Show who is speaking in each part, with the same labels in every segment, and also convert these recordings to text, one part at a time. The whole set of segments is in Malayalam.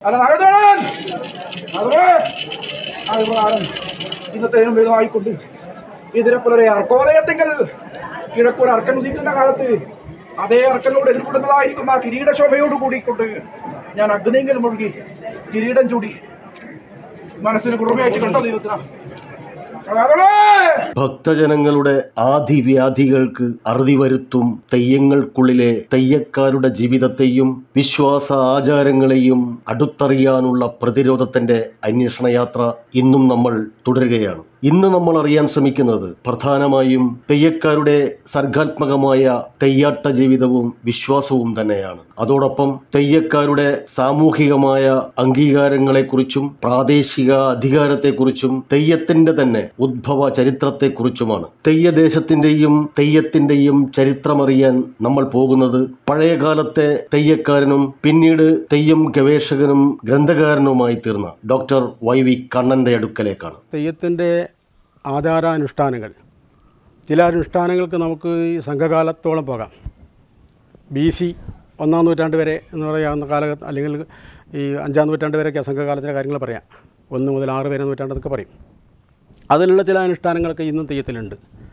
Speaker 1: അല്ല നാഗദേവൻ അതുപോലെ അതുപോലെ ഇന്നത്തേനും വേദമായിക്കൊണ്ട് ഇതിനെ പുലരെ അർക്കോദയത്തിങ്കൽ കിഴക്കൊരു അർക്കൻ ഉദിക്കുന്ന കാലത്ത് അതേ അർക്കനോട് എതിർപ്പെടുന്നതായിരിക്കുന്ന ആ കിരീടശോഭയോട് കൂടിക്കൊണ്ട് ഞാൻ അഗ്നിയിൽ മുഴുകി കിരീടം ചൂടി മനസ്സിന് കുറുമയായിട്ട് കണ്ടോ ദൈവത്തിനാ അതോളേ
Speaker 2: ഭക്തജനങ്ങളുടെ ആദിവ്യാധികൾക്ക് അറുതി വരുത്തും തെയ്യങ്ങൾക്കുള്ളിലെ തെയ്യക്കാരുടെ ജീവിതത്തെയും വിശ്വാസ ആചാരങ്ങളെയും അടുത്തറിയാനുള്ള പ്രതിരോധത്തിന്റെ അന്വേഷണയാത്ര ഇന്നും നമ്മൾ തുടരുകയാണ് ഇന്ന് നമ്മൾ അറിയാൻ ശ്രമിക്കുന്നത് പ്രധാനമായും തെയ്യക്കാരുടെ സർഗാത്മകമായ തെയ്യാട്ട ജീവിതവും വിശ്വാസവും തന്നെയാണ് അതോടൊപ്പം തെയ്യക്കാരുടെ സാമൂഹികമായ അംഗീകാരങ്ങളെക്കുറിച്ചും പ്രാദേശിക അധികാരത്തെക്കുറിച്ചും തെയ്യത്തിന്റെ തന്നെ ഉദ്ഭവ ചരിത്രത്തെക്കുറിച്ചുമാണ് തെയ്യദേശത്തിന്റെയും തെയ്യത്തിന്റെയും ചരിത്രമറിയാൻ നമ്മൾ പോകുന്നത് പഴയകാലത്തെ തെയ്യക്കാരനും പിന്നീട് തെയ്യം ഗവേഷകനും ഗ്രന്ഥകാരനുമായി തീർന്ന ഡോക്ടർ വൈ വി കണ്ണന്റെ അടുക്കലേക്കാണ്
Speaker 3: തെയ്യത്തിൻ്റെ ആചാരാനുഷ്ഠാനങ്ങൾ ചില അനുഷ്ഠാനങ്ങൾക്ക് നമുക്ക് ഈ സംഘകാലത്തോളം പോകാം ബി സി ഒന്നാം നൂറ്റാണ്ട് വരെ എന്ന് പറയാവുന്ന കാലഘട്ടം അല്ലെങ്കിൽ ഈ അഞ്ചാം നൂറ്റാണ്ട് വരെയൊക്കെ സംഘകാലത്തിലെ കാര്യങ്ങൾ പറയാം ഒന്ന് മുതൽ ആറ് വരെ നൂറ്റാണ്ടെന്നൊക്കെ പറയും അതിനുള്ള ചില അനുഷ്ഠാനങ്ങളൊക്കെ ഇന്നും തെയ്യത്തിലുണ്ട്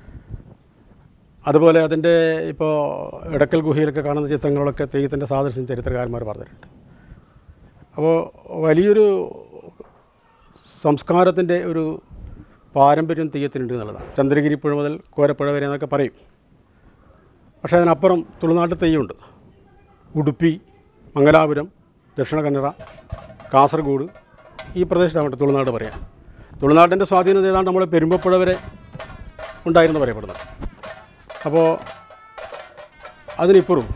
Speaker 3: അതുപോലെ അതിൻ്റെ ഇപ്പോൾ ഇടക്കൽ ഗുഹയിലൊക്കെ കാണുന്ന ചിത്രങ്ങളൊക്കെ തെയ്യത്തിൻ്റെ സാദൃശ്യം ചരിത്രകാരന്മാർ പറഞ്ഞിട്ടുണ്ട് അപ്പോൾ വലിയൊരു സംസ്കാരത്തിൻ്റെ ഒരു പാരമ്പര്യം തെയ്യത്തിനുണ്ട് എന്നുള്ളതാണ് ചന്ദ്രഗിരി പുഴ മുതൽ കോരപ്പുഴ വരെ എന്നൊക്കെ പറയും പക്ഷേ അതിനപ്പുറം തുളുനാട്ട് തെയ്യമുണ്ട് ഉടുപ്പി മംഗലാപുരം ദക്ഷിണ കന്നഡ കാസർഗോഡ് ഈ പ്രദേശത്താണ് തുളുനാട് പറയാം തുളുനാട്ടിൻ്റെ സ്വാധീനത ഏതാണ്ട് നമ്മൾ പെരുമ്പപ്പുഴ വരെ ഉണ്ടായിരുന്നു പറയപ്പെടുന്നത് അപ്പോൾ അതിനിപ്പുറം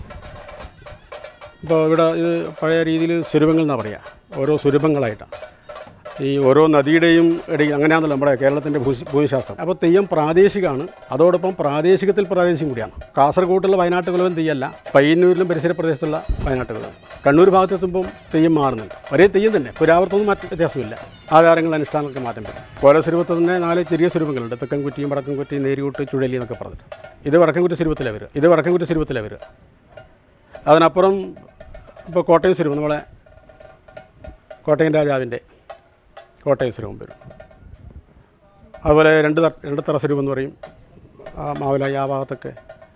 Speaker 3: ഇപ്പോൾ ഇവിടെ ഇത് പഴയ രീതിയിൽ സ്വരൂപങ്ങൾ എന്നാണ് പറയുക ഓരോ സ്വരൂപങ്ങളായിട്ടാണ് ഈ ഓരോ നദിയുടെയും ഇടയിൽ അങ്ങനെയാണല്ലോ നമ്മുടെ കേരളത്തിൻ്റെ ഭൂശി ഭൂമിശാസ്ത്രം അപ്പോൾ തെയ്യം പ്രാദേശികമാണ് അതോടൊപ്പം പ്രാദേശികത്തിൽ പ്രാദേശികം കൂടിയാണ് കാസർഗോട്ടുള്ള വയനാട്ട് കുലവൻ തെയ്യല്ല പയ്യന്നൂരിലും പരിസര പ്രദേശത്തുള്ള വയനാട്ട് കുലവൻ കണ്ണൂർ ഭാഗത്തെത്തുമ്പം തെയ്യം മാറുന്നുണ്ട് ഒരേ തെയ്യം തന്നെ പുരാവർത്തനം മാറ്റ വ്യത്യാസമില്ല ആചാരങ്ങൾ അനുഷ്ഠാനങ്ങൾക്ക് മാറ്റം വരും കോല സ്വരൂപത്തിൽ തന്നെ നാല് ചെറിയ സ്വരൂപങ്ങളുണ്ട് തെക്കൻകുറ്റിയും വടക്കൻകുറ്റി നേരിയൂട്ട് ചുഴലി എന്നൊക്കെ പറഞ്ഞിട്ട് ഇത് വടക്കൻകുറ്റി സ്വരൂപത്തിലെ വരിക ഇത് വടക്കൻകുറ്റി സ്വരൂപത്തിലെ വരിക അതിനപ്പുറം ഇപ്പോൾ കോട്ടയം സ്വരൂപം നമ്മളെ കോട്ടയം രാജാവിൻ്റെ കോട്ടയം സ്വരൂപം വരും അതുപോലെ രണ്ട് ത- രണ്ട് തറ സ്വരൂപം എന്ന് പറയും ആ മാവിലായി ആ ഭാഗത്തൊക്കെ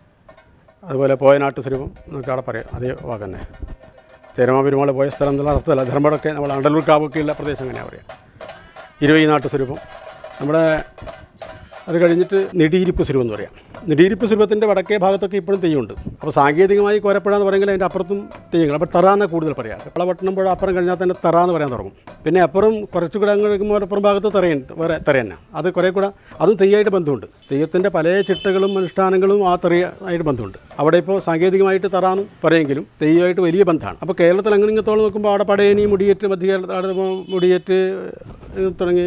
Speaker 3: അതുപോലെ പോയനാട്ട് സ്വരൂപം എന്നൊക്കെ അവിടെ പറയാം അതേ ഭാഗം തന്നെ ചേരമാ പെരുമാൾ പോയ സ്ഥലം എന്നുള്ള അർത്ഥമല്ല ധർമ്മടൊക്കെ നമ്മൾ അണ്ടലൂർ കാവൊക്കെയുള്ള പ്രദേശം അങ്ങനെയാണ് പറയാം ഇരുവൈ നാട്ട് സ്വരൂപം നമ്മുടെ അത് കഴിഞ്ഞിട്ട് നെടിയിരിപ്പ് സ്വരൂപം എന്ന് പറയാം നെടിയിരിപ്പ് സ്വരൂപത്തിൻ്റെ വടക്കേ ഭാഗത്തൊക്കെ ഇപ്പോഴും തെയ്യമുണ്ട് അപ്പോൾ സാങ്കേതികമായി കോരപ്പുഴ എന്ന് പറയുമെങ്കിൽ അതിൻ്റെ അപ്പുറത്തും തെയ്യങ്ങൾ അപ്പോൾ തറാന്ന് കൂടുതൽ പറയാം പളപട്ടണം പുഴ അപ്പുറം കഴിഞ്ഞാൽ തന്നെ തറ എന്ന് പറയാൻ തുടങ്ങും പിന്നെ അപ്പുറം കുറച്ച് കൂടെ അങ്ങ് കഴിക്കുമ്പോൾ അപ്പുറം ഭാഗത്ത് തറയുണ്ട് വേറെ തറ തന്നെ അത് കുറേ കൂടെ അതും തെയ്യമായിട്ട് ബന്ധമുണ്ട് തെയ്യത്തിൻ്റെ പല ചിട്ടകളും അനുഷ്ഠാനങ്ങളും ആ തെറിയായിട്ട് ബന്ധമുണ്ട് അവിടെ ഇപ്പോൾ സാങ്കേതികമായിട്ട് തറാന്ന് പറയുമെങ്കിലും തെയ്യമായിട്ട് വലിയ ബന്ധമാണ് അപ്പോൾ കേരളത്തിൽ അങ്ങനെ ഇങ്ങത്തോളം നോക്കുമ്പോൾ അവിടെ പടയണി മുടിയേറ്റ് മധ്യ കേരളത്തിൽ അവിടെ മുടിയേറ്റ് ഇത് തുടങ്ങി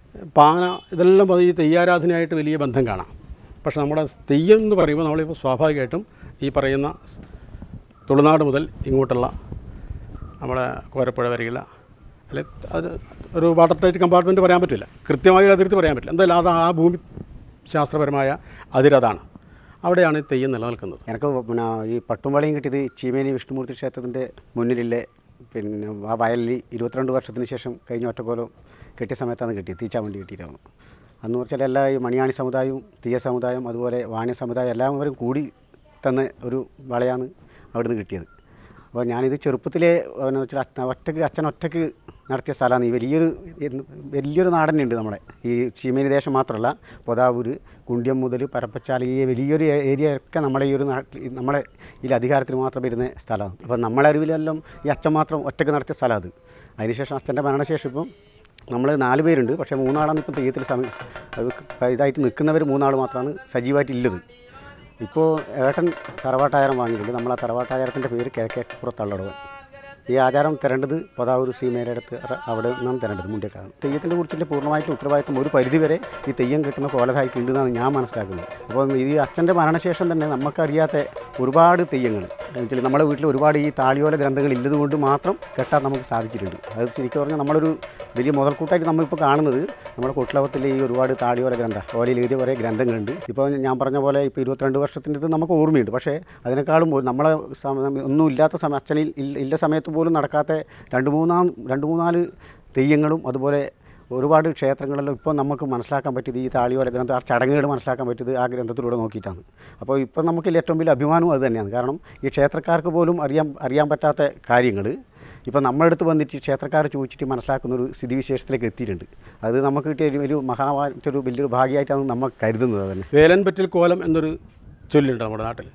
Speaker 3: പാന ഇതെല്ലാം ഈ തെയ്യാരാധനയായിട്ട് വലിയ ബന്ധം കാണാം പക്ഷെ നമ്മുടെ തെയ്യം എന്ന് പറയുമ്പോൾ നമ്മളിപ്പോൾ സ്വാഭാവികമായിട്ടും ഈ പറയുന്ന തുളുനാട് മുതൽ ഇങ്ങോട്ടുള്ള നമ്മുടെ കോരപ്പുഴ വരെയുള്ള അല്ലെ അത് ഒരു വാട്ടർ ടൈറ്റ് കമ്പാർട്ട്മെൻറ്റ് പറയാൻ പറ്റില്ല കൃത്യമായി ഒരു അതിർത്തി പറയാൻ പറ്റില്ല എന്തായാലും അത് ആ ഭൂമി ശാസ്ത്രപരമായ അതിരതാണ് അവിടെയാണ് ഈ തെയ്യം നിലനിൽക്കുന്നത്
Speaker 4: എനിക്ക് പിന്നെ ഈ പട്ടുംപാളിയും കിട്ടിയത് ചീമേനി വിഷ്ണുമൂർത്തി ക്ഷേത്രത്തിൻ്റെ മുന്നിലെ പിന്നെ ആ വയലിൽ ഇരുപത്തിരണ്ട് വർഷത്തിന് ശേഷം കഴിഞ്ഞ ഒറ്റക്കോലം കെട്ടിയ സമയത്താണ് കിട്ടിയത് തീച്ചാൻ വേണ്ടി കിട്ടിയിട്ടാണ് അന്ന് വെച്ചാൽ എല്ലാ ഈ മണിയാണി സമുദായവും തീയ സമുദായം അതുപോലെ വാണ്യ സമുദായം എല്ലാവരും കൂടി തന്ന ഒരു വളയാണ് അവിടുന്ന് കിട്ടിയത് അപ്പോൾ ഞാനിത് ചെറുപ്പത്തിലെ എന്ന് വെച്ചാൽ അച്ഛൻ ഒറ്റയ്ക്ക് അച്ഛൻ ഒറ്റയ്ക്ക് നടത്തിയ സ്ഥലമാണ് ഈ വലിയൊരു എന്ന് വലിയൊരു നാടൻ ഉണ്ട് നമ്മുടെ ഈ ചീമേനി ദേശം മാത്രമല്ല പൊതാവൂര് കുണ്ട്യം മുതൽ പരപ്പച്ചാൽ ഈ വലിയൊരു ഏരിയ ഒക്കെ നമ്മുടെ ഈ ഒരു നാട്ടിൽ ഈ നമ്മുടെ ഈ അധികാരത്തിൽ മാത്രം വരുന്ന സ്ഥലമാണ് അപ്പോൾ നമ്മളെ അറിവിലെല്ലാം ഈ അച്ഛൻ മാത്രം ഒറ്റയ്ക്ക് നടത്തിയ സ്ഥലം അത് അതിനുശേഷം അച്ഛൻ്റെ മരണശേഷം ഇപ്പം നമ്മൾ നാല് പേരുണ്ട് പക്ഷേ മൂന്നാളാണ് ഇപ്പം തെയ്യത്തിൽ സമയം അത് ഇതായിട്ട് നിൽക്കുന്നവർ മൂന്നാൾ മാത്രമാണ് സജീവമായിട്ട് ഇല്ലത് ഇപ്പോൾ ഏട്ടൻ തറവാട്ടായാരം വാങ്ങിയിട്ടുണ്ട് നമ്മൾ ആ തറവാട്ടായാരത്തിൻ്റെ പേര് കിഴക്കേപ്പുറത്തള്ളടവൻ ഈ ആചാരം തരേണ്ടത് പതാവൂർ ശ്രീമേരടുത്ത് അവിടെ നിന്നാണ് തരേണ്ടത് മുണ്ടേക്കാണ് തെയ്യത്തിൻ്റെ കുറിച്ചിട്ട് പൂർണ്ണമായിട്ടും ഉത്തരവാദിത്വം ഒരു പരിധിവരെ ഈ തെയ്യം കിട്ടുന്ന കോലതായിട്ട് ഉണ്ടെന്നാണ് ഞാൻ മനസ്സിലാക്കുന്നത് അപ്പോൾ ഈ അച്ഛൻ്റെ മരണശേഷം തന്നെ നമുക്കറിയാത്ത ഒരുപാട് തെയ്യങ്ങൾ എന്നുവെച്ചാൽ നമ്മുടെ വീട്ടിൽ ഒരുപാട് ഈ താളിയോല ഗ്രന്ഥങ്ങൾ ഇല്ലതുകൊണ്ട് മാത്രം കെട്ടാൻ നമുക്ക് സാധിച്ചിട്ടുണ്ട് അത് ശരിക്കും പറഞ്ഞാൽ നമ്മളൊരു വലിയ മുതൽക്കൂട്ടായിട്ട് നമ്മളിപ്പോൾ കാണുന്നത് നമ്മുടെ കൊട്ടിലവത്തിലെ ഈ ഒരുപാട് താളിയോല ഗ്രന്ഥ ഓലയിൽ എഴുതിയ കുറേ ഗ്രന്ഥങ്ങളുണ്ട് ഇപ്പോൾ ഞാൻ പറഞ്ഞ പോലെ ഇപ്പോൾ ഇരുപത്തിരണ്ട് വർഷത്തിൻ്റെ ഇത് നമുക്ക് ഓർമ്മയുണ്ട് പക്ഷേ അതിനേക്കാളും ഒരു- നമ്മളെ സമയം ഒന്നും ഇല്ലാത്ത സമയം അച്ഛനിൽ ഇല്ല- ഇല്ല സമയത്ത് പോലും നടക്കാത്ത രണ്ട് മൂന്നാം രണ്ട് മൂന്നാല് തെയ്യങ്ങളും അതുപോലെ ഒരുപാട് ക്ഷേത്രങ്ങളെല്ലാം ഇപ്പോൾ നമുക്ക് മനസ്സിലാക്കാൻ പറ്റിയത് ഈ താളിയോല ഗ്രന്ഥം ആ ചടങ്ങുകൾ മനസ്സിലാക്കാൻ പറ്റിയത് ആ ഗ്രന്ഥത്തിലൂടെ നോക്കിയിട്ടാണ് അപ്പോൾ ഇപ്പം നമുക്ക് ഏറ്റവും വലിയ അഭിമാനവും അത് തന്നെയാണ് കാരണം ഈ ക്ഷേത്രക്കാർക്ക് പോലും അറിയാൻ അറിയാൻ പറ്റാത്ത കാര്യങ്ങൾ ഇപ്പം നമ്മുടെ അടുത്ത് വന്നിട്ട് ക്ഷേത്രക്കാർ ചോദിച്ചിട്ട് മനസ്സിലാക്കുന്ന ഒരു സ്ഥിതിവിശേഷത്തിലേക്ക് എത്തിയിട്ടുണ്ട് അത് നമുക്ക് കിട്ടിയ ഒരു- ഒരു മഹാ ഒരു വലിയൊരു ഭാഗ്യമായിട്ടാണ് നമ്മൾ കരുതുന്നത് തന്നെ
Speaker 3: വേലൻപറ്റിൽ കോലം എന്നൊരു ചൊല്ലുണ്ട് നമ്മുടെ നാട്ടിൽ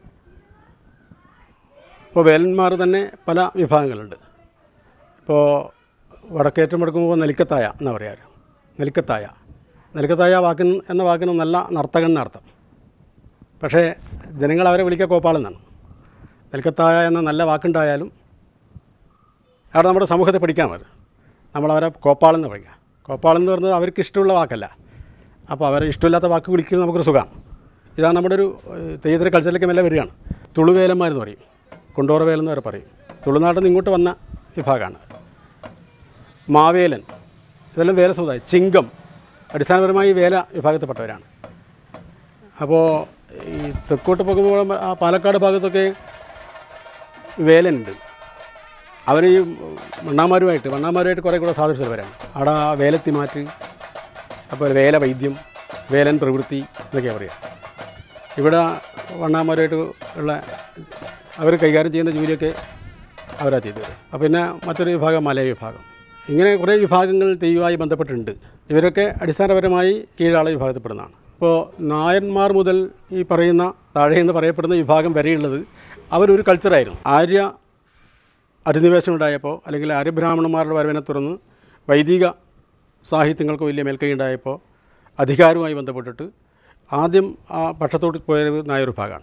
Speaker 3: ഇപ്പോൾ വേലന്മാർ തന്നെ പല വിഭാഗങ്ങളുണ്ട് ഇപ്പോൾ വടക്കേറ്റം എടുക്കുമ്പോൾ നെലിക്കത്തായ എന്നാ പറയാറ് നെലിക്കത്തായ നെലിക്കത്തായ വാക്കിന് എന്ന വാക്കിന് നല്ല നർത്തകൻ എന്നർത്ഥം പക്ഷേ ജനങ്ങൾ അവരെ വിളിക്കുക കോപ്പാളെന്നാണ് നെൽക്കത്തായ എന്ന നല്ല വാക്കുണ്ടായാലും അവിടെ നമ്മുടെ സമൂഹത്തെ പഠിക്കാൻ മതി നമ്മളവരെ കോപ്പാളെന്ന് പറയുക കോപ്പാളെന്ന് പറയുന്നത് അവർക്ക് ഇഷ്ടമുള്ള വാക്കല്ല അപ്പോൾ അവരെ ഇഷ്ടമില്ലാത്ത വാക്ക് വിളിക്കുന്നത് നമുക്കൊരു സുഖമാണ് ഇതാണ് നമ്മുടെ ഒരു ഏഹ്, തെയ്യത്തിൻ്റെ കൾച്ചറിലേക്ക് മെല്ലെ വരികയാണ് തുളുവേലന്മാരെന്ന് പറയും കൊണ്ടോറ വേലെന്ന് വരെ പറയും തുളുനാട്ടിൽ നിന്ന് ഇങ്ങോട്ട് വന്ന വിഭാഗമാണ് മാവേലൻ ഇതെല്ലാം വേല സമുദായം ചിങ്കം അടിസ്ഥാനപരമായി വേല വിഭാഗത്തിൽപ്പെട്ടവരാണ് അപ്പോൾ ഈ തെക്കോട്ട് പോകുമ്പോൾ ആ പാലക്കാട് ഭാഗത്തൊക്കെ വേലനുണ്ട് അവർ ഈ വണ്ണാമാരുമായിട്ട് വണ്ണാമാരുമായിട്ട് കുറേ കൂടെ സാദൃശ്യമുള്ളവരാണ് അവിടെ ആ വേലത്തി മാറ്റ് അപ്പോൾ വേല വൈദ്യം വേലൻ പ്രവൃത്തി എന്നൊക്കെയാണ് പറയുക ഇവിടെ വണ്ണാമാരുമായിട്ട് ഉള്ള അവർ കൈകാര്യം ചെയ്യുന്ന ജോലിയൊക്കെ അവരാ ചെയ്തത് അപ്പോൾ പിന്നെ മറ്റൊരു വിഭാഗം മലയ വിഭാഗം ഇങ്ങനെ കുറേ വിഭാഗങ്ങൾ തെയ്യവുമായി ബന്ധപ്പെട്ടിട്ടുണ്ട് ഇവരൊക്കെ അടിസ്ഥാനപരമായി കീഴാള വിഭാഗത്തിൽപ്പെടുന്നതാണ് ഇപ്പോൾ നായന്മാർ മുതൽ ഈ പറയുന്ന താഴെ എന്ന് പറയപ്പെടുന്ന വിഭാഗം വരെയുള്ളത് അവരൊരു കൾച്ചറായിരുന്നു ആര്യ അധിനിവേശം ഉണ്ടായപ്പോൾ അല്ലെങ്കിൽ ആര്യബ്രാഹ്മണന്മാരുടെ വരവിനെ തുടർന്ന് വൈദിക സാഹിത്യങ്ങൾക്ക് വലിയ മേൽക്കൈ ഉണ്ടായപ്പോൾ അധികാരവുമായി ബന്ധപ്പെട്ടിട്ട് ആദ്യം ആ പക്ഷത്തോട്ട് പോയത് നായർ വിഭാഗമാണ്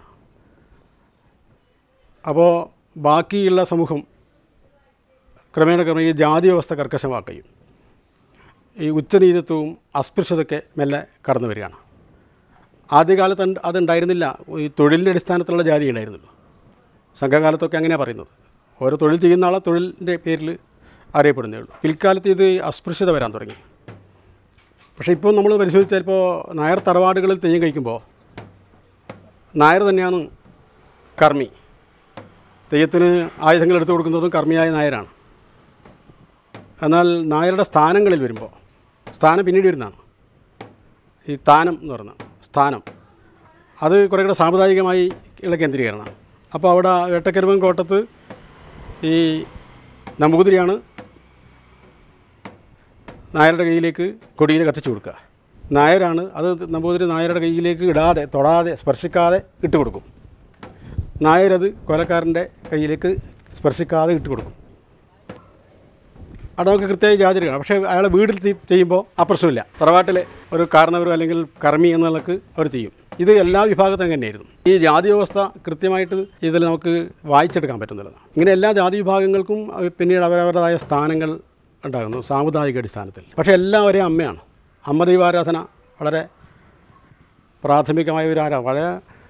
Speaker 3: അപ്പോൾ ബാക്കിയുള്ള സമൂഹം ക്രമേണ ക്രമേണ ഈ ജാതി വ്യവസ്ഥ കർക്കശമാക്കുകയും ഈ ഉച്ചനീചത്വവും അസ്പൃശ്യതൊക്കെ മെല്ലെ കടന്നു വരികയാണ് ആദ്യകാലത്ത് അത് അതുണ്ടായിരുന്നില്ല ഈ തൊഴിലിൻ്റെ അടിസ്ഥാനത്തിലുള്ള ജാതി ഉണ്ടായിരുന്നുള്ളൂ സംഘകാലത്തൊക്കെ അങ്ങനെയാണ് പറയുന്നത് ഓരോ തൊഴിൽ ചെയ്യുന്ന ആളെ തൊഴിലിൻ്റെ പേരിൽ അറിയപ്പെടുന്നേ ഉള്ളൂ പിൽക്കാലത്ത് ഇത് അസ്പൃശ്യത വരാൻ തുടങ്ങി പക്ഷേ ഇപ്പോൾ നമ്മൾ പരിശോധിച്ചാൽ ഇപ്പോൾ നായർ തറവാടുകളിൽ തെയ്യം കഴിക്കുമ്പോൾ നായർ തന്നെയാണ് കർമ്മി തെയ്യത്തിന് ആയുധങ്ങൾ എടുത്തു കൊടുക്കുന്നതും കർമ്മിയായ നായരാണ് എന്നാൽ നായരുടെ സ്ഥാനങ്ങളിൽ വരുമ്പോൾ സ്ഥാനം പിന്നീട് വരുന്നതാണ് ഈ താനം എന്ന് പറയുന്നത് സ്ഥാനം അത് കുറേ കൂടെ സാമുദായികമായി ഉള്ള കേന്ദ്രീകരണമാണ് അപ്പോൾ അവിടെ വേട്ടക്കരുവൻ കോട്ടത്ത് ഈ നമ്പൂതിരിയാണ് നായരുടെ കയ്യിലേക്ക് കൊടിയിൽ കത്തിച്ചു കൊടുക്കുക നായരാണ് അത് നമ്പൂതിരി നായരുടെ കയ്യിലേക്ക് ഇടാതെ തൊടാതെ സ്പർശിക്കാതെ ഇട്ട് കൊടുക്കും നായരത് കൊലക്കാരൻ്റെ കയ്യിലേക്ക് സ്പർശിക്കാതെ ഇട്ട് കൊടുക്കും അവിടെ നമുക്ക് കൃത്യമായി ജാതിരിക്കണം പക്ഷേ അയാളെ വീട്ടിൽ ചെയ്- ചെയ്യുമ്പോൾ ആ പ്രശ്നമില്ല തറവാട്ടിലെ ഒരു കാരണവരും അല്ലെങ്കിൽ കർമ്മി എന്നുള്ളക്ക് അവർ ചെയ്യും ഇത് എല്ലാ വിഭാഗത്തിനും തന്നെയായിരുന്നു ഈ ജാതി വ്യവസ്ഥ കൃത്യമായിട്ട് ഇതിൽ നമുക്ക് വായിച്ചെടുക്കാൻ പറ്റുന്നുള്ളതാണ് ഇങ്ങനെ എല്ലാ ജാതി വിഭാഗങ്ങൾക്കും അവ- പിന്നീട് അവരവരുടേതായ സ്ഥാനങ്ങൾ ഉണ്ടാകുന്നു സാമുദായിക അടിസ്ഥാനത്തിൽ പക്ഷേ എല്ലാവരെയും അമ്മയാണ് അമ്മ ദൈവാരാധന വളരെ പ്രാഥമികമായ ഒരു ആരാ വളരെ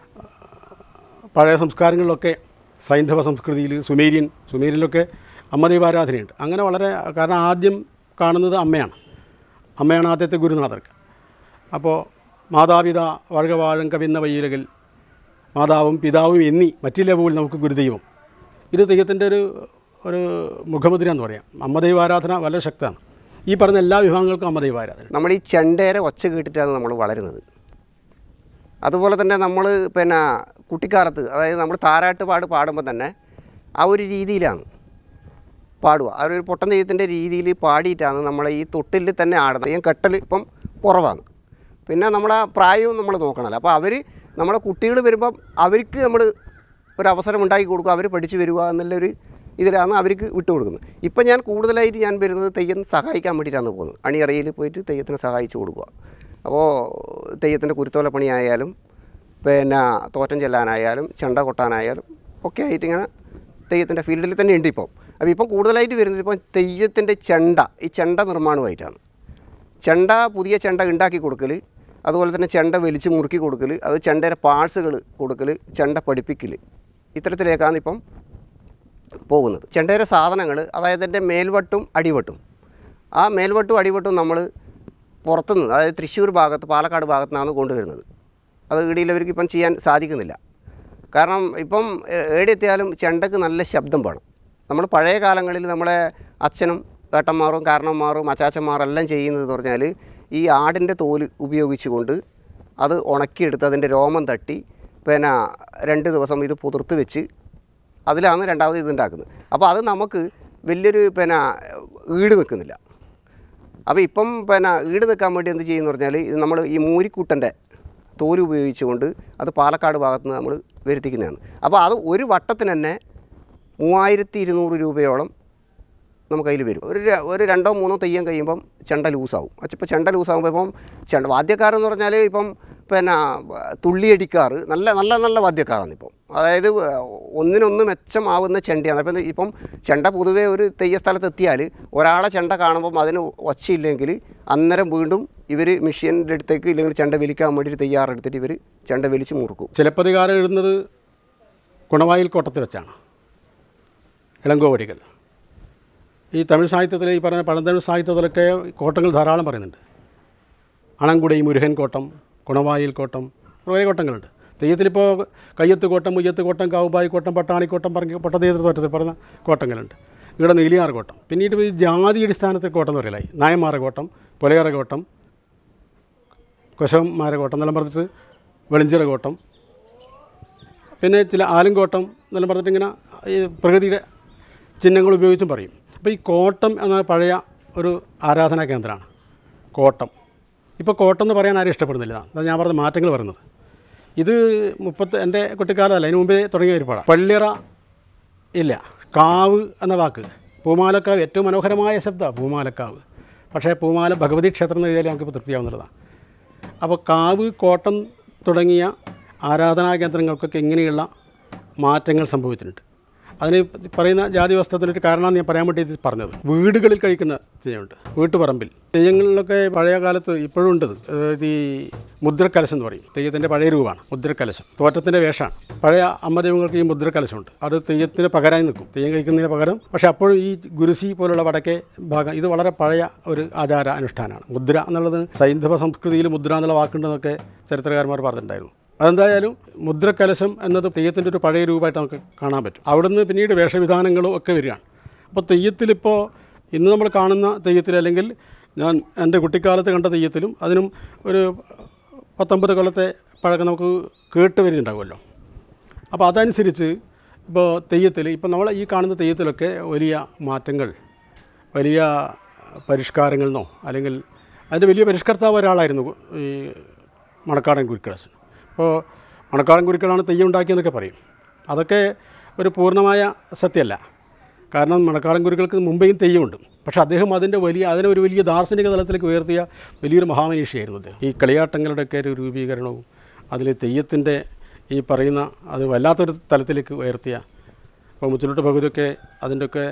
Speaker 3: പഴയ സംസ്കാരങ്ങളിലൊക്കെ സൈന്ധവ സംസ്കൃതിയിൽ സുമേരിയൻ സുമേരിയനിലൊക്കെ അമ്മദൈവാരാധനയുണ്ട് അങ്ങനെ വളരെ കാരണം ആദ്യം കാണുന്നത് അമ്മയാണ് അമ്മയാണ് ആദ്യത്തെ ഗുരുനാഥർക്ക് അപ്പോൾ മാതാപിത വഴക വാഴം കവിന്ന വയ്യിലകൾ മാതാവും പിതാവും എന്നീ മറ്റില്ല പോലും നമുക്ക് ഗുരുദൈവം ഇത് തെയ്യത്തിൻ്റെ ഒരു ഒരു മുഖമുദ്ര എന്ന് പറയാം അമ്മദൈവാരാധന വളരെ ശക്തമാണ് ഈ പറഞ്ഞ എല്ലാ വിഭാഗങ്ങൾക്കും അമ്മദൈവാരാധന
Speaker 5: നമ്മൾ ഈ ചെണ്ടേരെ ഒച്ച കേട്ടിട്ടാണ് നമ്മൾ വളരുന്നത് അതുപോലെ തന്നെ നമ്മൾ പിന്നെ കുട്ടിക്കാലത്ത് അതായത് നമ്മൾ താരാട്ട് പാട് പാടുമ്പോൾ തന്നെ ആ ഒരു രീതിയിലാണ് പാടുക ആ ഒരു പൊട്ടൻ തെയ്യത്തിൻ്റെ രീതിയിൽ പാടിയിട്ടാണ് നമ്മളെ ഈ തൊട്ടിൽ തന്നെ ആടുന്നത് ഈ കെട്ടൽ ഇപ്പം കുറവാണ് പിന്നെ നമ്മളെ പ്രായവും നമ്മൾ നോക്കണമല്ലോ അപ്പോൾ അവർ നമ്മളെ കുട്ടികൾ വരുമ്പം അവർക്ക് നമ്മൾ ഒരു അവസരം ഉണ്ടാക്കി കൊടുക്കുക അവർ പഠിച്ചു വരിക എന്നുള്ളൊരു ഇതിലാണ് അവർക്ക് വിട്ടു കൊടുക്കുന്നത് ഇപ്പം ഞാൻ കൂടുതലായിട്ട് ഞാൻ വരുന്നത് തെയ്യം സഹായിക്കാൻ വേണ്ടിയിട്ടാണ് പോകുന്നത് അണിയറയിൽ പോയിട്ട് തെയ്യത്തിന് സഹായിച്ചു കൊടുക്കുക അപ്പോൾ തെയ്യത്തിൻ്റെ കുരുത്തോല പണിയായാലും പിന്നെ തോറ്റം ചെല്ലാനായാലും ചെണ്ട കൊട്ടാനായാലും ഒക്കെ ആയിട്ട് ഇങ്ങനെ തെയ്യത്തിൻ്റെ ഫീൽഡിൽ തന്നെ ഉണ്ട് ഇപ്പം അപ്പോൾ ഇപ്പം കൂടുതലായിട്ട് വരുന്നത് ഇപ്പം തെയ്യത്തിൻ്റെ ചെണ്ട ഈ ചെണ്ട നിർമ്മാണമായിട്ടാണ് ചെണ്ട പുതിയ ചെണ്ട ഉണ്ടാക്കി കൊടുക്കൽ അതുപോലെ തന്നെ ചെണ്ട വലിച്ച് മുറുക്കി കൊടുക്കൽ അത് ചെണ്ടയുടെ പാഴ്സുകൾ കൊടുക്കൽ ചെണ്ട പഠിപ്പിക്കൽ ഇത്തരത്തിലേക്കാണ് ഇപ്പം പോകുന്നത് ചെണ്ടയുടെ സാധനങ്ങൾ അതായത് എൻ്റെ മേൽവട്ടും അടിവട്ടും ആ മേൽവട്ടും അടിവട്ടും നമ്മൾ പുറത്തുനിന്ന് അതായത് തൃശ്ശൂർ ഭാഗത്ത് പാലക്കാട് ഭാഗത്തു നിന്നാണ് കൊണ്ടുവരുന്നത് അത് ഇടയിലവർക്ക് ഇപ്പം ചെയ്യാൻ സാധിക്കുന്നില്ല കാരണം ഇപ്പം ഏ- എവിടെയെത്തിയാലും ചെണ്ടക്ക് നല്ല ശബ്ദം വേണം നമ്മൾ പഴയ കാലങ്ങളിൽ നമ്മളെ അച്ഛനും ഏട്ടന്മാരും കാരണന്മാരും അച്ചാച്ചന്മാരും എല്ലാം ചെയ്യുന്നത് പറഞ്ഞാൽ ഈ ആടിൻ്റെ തോല് ഉപയോഗിച്ചുകൊണ്ട് അത് ഉണക്കിയെടുത്ത് അതിൻ്റെ രോമം തട്ടി പിന്നെ രണ്ട് ദിവസം ഇത് പുതിർത്ത് വെച്ച് അതിലാണ് രണ്ടാമത് ഇത് ഉണ്ടാക്കുന്നത് അപ്പോൾ അത് നമുക്ക് വലിയൊരു പിന്നെ ഈട് നിൽക്കുന്നില്ല അപ്പോൾ ഇപ്പം പിന്നെ ഈട് നിൽക്കാൻ വേണ്ടി എന്ത് ചെയ്യുമെന്ന് പറഞ്ഞാൽ ഇത് നമ്മൾ ഈ മൂരിക്കൂട്ടൻ്റെ തോല് ഉപയോഗിച്ചുകൊണ്ട് അത് പാലക്കാട് ഭാഗത്ത് നിന്ന് നമ്മൾ വരുത്തിക്കുന്നതാണ് അപ്പോൾ അത് ഒരു വട്ടത്തിന് തന്നെ മൂവായിരത്തി ഇരുന്നൂറ് രൂപയോളം നമുക്ക് അതിൽ വരും ഒരു ര- ഒരു രണ്ടോ മൂന്നോ തെയ്യം കഴിയുമ്പം ചെണ്ട ലൂസാവും അപ്പോൾ ചെണ്ട ലൂസാകുമ്പോൾ ഇപ്പം ചെണ്ട വാദ്യക്കാരെന്ന് പറഞ്ഞാൽ ഇപ്പം പിന്നെ തുള്ളിയടിക്കാർ നല്ല നല്ല നല്ല വാദ്യക്കാരാണ് ഇപ്പം അതായത് ഒന്നിനൊന്ന് മെച്ചമാവുന്ന ചെണ്ടയാണ് അപ്പം ഇപ്പം ചെണ്ട പൊതുവേ ഒരു തെയ്യ സ്ഥലത്ത് എത്തിയാൽ ഒരാളെ ചെണ്ട കാണുമ്പം അതിന് ഒച്ചയില്ലെങ്കിൽ അന്നേരം വീണ്ടും ഇവർ മെഷീൻ്റെ അടുത്തേക്ക് ഇല്ലെങ്കിൽ ചെണ്ട വലിക്കാൻ വേണ്ടിയിട്ട് തയ്യാറെടുത്തിട്ട് ഇവർ ചെണ്ട വലിച്ച് മുറുക്കും
Speaker 3: ചിലപ്പതികാരം എഴുതുന്നത് കുണവായിൽ കോട്ടത്തിൽ വെച്ചാണ് ഇളങ്കോവടികൾ ഈ തമിഴ് സാഹിത്യത്തിൽ ഈ പറഞ്ഞ പഴന്തമിഴ് സാഹിത്യത്തിലൊക്കെ കോട്ടങ്ങൾ ധാരാളം പറയുന്നുണ്ട് അണങ്കുടി മുരുകൻ കോട്ടം കുണവായിൽ കോട്ടം കുറേ കോട്ടങ്ങളുണ്ട് തെയ്യത്തിലിപ്പോൾ കയ്യത്ത് കോട്ടം മുയ്യത്ത് കോട്ടം കാവുബായി കോട്ടം പട്ടാണിക്കോട്ടം പറഞ്ഞ പൊട്ടതെയ്യത്തിൽ തോറ്റത്തിൽ പറഞ്ഞ കോട്ടങ്ങളുണ്ട് ഇവിടെ നീലിയാർ കോട്ടം പിന്നീട് ഈ ജാതി അടിസ്ഥാനത്തിൽ കോട്ടം എന്ന് പറയലായി നായന്മാര കോട്ടം പുലയറ കോട്ടം കൊശവന്മാര കോട്ടം എന്നെല്ലാം പറഞ്ഞിട്ട് വെളിഞ്ചിറ കോട്ടം പിന്നെ ചില ആലുംകോട്ടം എന്നെല്ലാം പറഞ്ഞിട്ട് ഇങ്ങനെ ഈ പ്രകൃതിയുടെ ചിഹ്നങ്ങൾ ഉപയോഗിച്ചും പറയും അപ്പോൾ ഈ കോട്ടം എന്ന പഴയ ഒരു ആരാധനാ കേന്ദ്രമാണ് കോട്ടം ഇപ്പോൾ കോട്ടം എന്ന് പറയാൻ ആരും ഇഷ്ടപ്പെടുന്നില്ല അതാണ് ഞാൻ പറഞ്ഞ മാറ്റങ്ങൾ പറയുന്നത് ഇത് മുപ്പത്ത് എൻ്റെ കുട്ടിക്കാലമല്ല അതിന് മുമ്പേ തുടങ്ങിയ ഒരു പാടാം പള്ളിയറ ഇല്ല കാവ് എന്ന വാക്ക് പൂമാലക്കാവ് ഏറ്റവും മനോഹരമായ ശബ്ദമാണ് പൂമാലക്കാവ് പക്ഷേ പൂമാല ഭഗവതി ക്ഷേത്രം എന്ന് എഴുതിയാൽ നമുക്കിപ്പോൾ തൃപ്തിയാവുന്നതാണ് അപ്പോൾ കാവ് കോട്ടം തുടങ്ങിയ ആരാധനാ കേന്ദ്രങ്ങൾക്കൊക്കെ ഇങ്ങനെയുള്ള മാറ്റങ്ങൾ സംഭവിച്ചിട്ടുണ്ട് അതിന് പറയുന്ന ജാതി വസ്ത്രത്തിനൊരു കാരണമാണ് ഞാൻ പറയാൻ വേണ്ടി ഇത് പറഞ്ഞത് വീടുകളിൽ കഴിക്കുന്ന തെയ്യമുണ്ട് വീട്ടുപറമ്പിൽ തെയ്യങ്ങളിലൊക്കെ പഴയ കാലത്ത് ഇപ്പോഴും ഉണ്ട് ഇത്. അതായത് ഈ മുദ്രക്കലശം എന്ന് പറയും തെയ്യത്തിൻ്റെ പഴയ രൂപമാണ് മുദ്രക്കലശം തോറ്റത്തിൻ്റെ വേഷമാണ് പഴയ അമ്മ ദൈവങ്ങൾക്ക് ഈ മുദ്രക്കലശമുണ്ട് അത് തെയ്യത്തിന് പകരമായി നിൽക്കും തെയ്യം കഴിക്കുന്നതിന് പകരം പക്ഷേ അപ്പോഴും ഈ ഗുരുസി പോലുള്ള വടക്കേ ഭാഗം ഇത് വളരെ പഴയ ഒരു ആചാര അനുഷ്ഠാനമാണ് മുദ്ര എന്നുള്ളത് സൈന്ധവ സംസ്കൃതിയിൽ മുദ്ര എന്നുള്ള വാക്കുണ്ടെന്നൊക്കെ ചരിത്രകാരന്മാർ പറഞ്ഞിട്ടുണ്ടായിരുന്നു അതെന്തായാലും മുദ്രക്കലശം എന്നത് തെയ്യത്തിൻ്റെ ഒരു പഴയ രൂപമായിട്ട് നമുക്ക് കാണാൻ പറ്റും അവിടുന്ന് പിന്നീട് വേഷവിധാനങ്ങളും ഒക്കെ വരികയാണ് അപ്പോൾ തെയ്യത്തിലിപ്പോൾ ഇന്ന് നമ്മൾ കാണുന്ന തെയ്യത്തിൽ അല്ലെങ്കിൽ ഞാൻ എൻ്റെ കുട്ടിക്കാലത്ത് കണ്ട തെയ്യത്തിലും അതിനും ഒരു പത്തൊമ്പത് കൊല്ലത്തെ പഴക്കം നമുക്ക് കേട്ട് വരുന്നുണ്ടാവുമല്ലോ അപ്പോൾ അതനുസരിച്ച് ഇപ്പോൾ തെയ്യത്തിൽ ഇപ്പോൾ നമ്മൾ ഈ കാണുന്ന തെയ്യത്തിലൊക്കെ വലിയ മാറ്റങ്ങൾ വലിയ പരിഷ്കാരങ്ങൾ എന്നോ അല്ലെങ്കിൽ അതിൻ്റെ വലിയ പരിഷ്കർത്താവ് ഒരാളായിരുന്നു ഈ മണക്കാടൻ കുരുക്കളസൻ അപ്പോൾ മണക്കാടൻ കുരുക്കളാണ് തെയ്യം ഉണ്ടാക്കിയെന്നൊക്കെ പറയും അതൊക്കെ ഒരു പൂർണ്ണമായ സത്യമല്ല കാരണം മണക്കാടൻ കുരുക്കൾക്ക് മുമ്പേയും തെയ്യമുണ്ട് പക്ഷേ അദ്ദേഹം അതിൻ്റെ വലിയ അതിനെ ഒരു വലിയ ദാർശനിക തലത്തിലേക്ക് ഉയർത്തിയ വലിയൊരു മഹാമനീഷിയായിരുന്നു അദ്ദേഹം ഈ കളിയാട്ടങ്ങളുടെയൊക്കെ ഒരു രൂപീകരണവും അതിൽ തെയ്യത്തിൻ്റെ ഈ പറയുന്ന അത് വല്ലാത്തൊരു തലത്തിലേക്ക് ഉയർത്തിയ ഇപ്പോൾ മുത്തലോട്ട് ഭഗവതിയൊക്കെ അതിൻ്റെയൊക്കെ